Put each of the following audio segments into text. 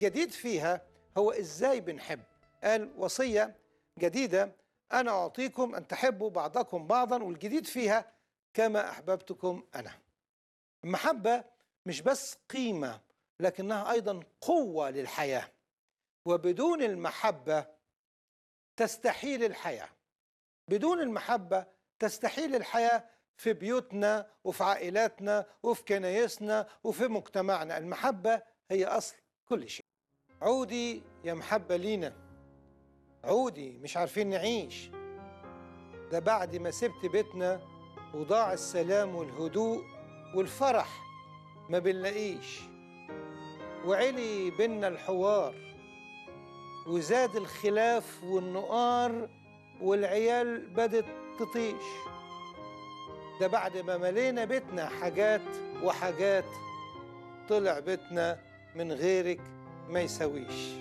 جديد فيها هو ازاي بنحب قال وصيه جديده انا اعطيكم ان تحبوا بعضكم بعضا والجديد فيها كما احببتكم انا المحبه مش بس قيمه لكنها ايضا قوه للحياه وبدون المحبه تستحيل الحياه بدون المحبه تستحيل الحياه في بيوتنا وفي عائلاتنا وفي كنايسنا وفي مجتمعنا المحبه هي اصل كل شيء عودي يا محبه لينا عودي مش عارفين نعيش ده بعد ما سبت بيتنا وضاع السلام والهدوء والفرح ما بنلاقيش وعلي بينا الحوار وزاد الخلاف والنقار والعيال بدت تطيش ده بعد ما ملينا بيتنا حاجات وحاجات طلع بيتنا من غيرك ما يسويش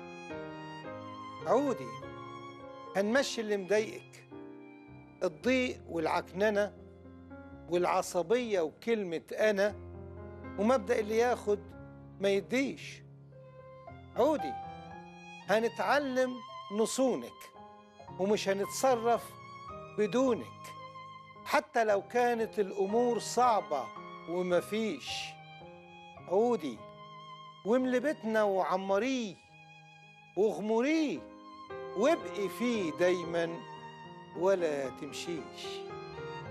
عودي هنمشي اللي مضايقك الضيق والعكننة والعصبية وكلمة أنا ومبدأ اللي ياخد ما يديش عودي هنتعلم نصونك ومش هنتصرف بدونك حتى لو كانت الأمور صعبة ومفيش عودي واملي بيتنا وعمريه واغمريه وابقي فيه دايما ولا تمشيش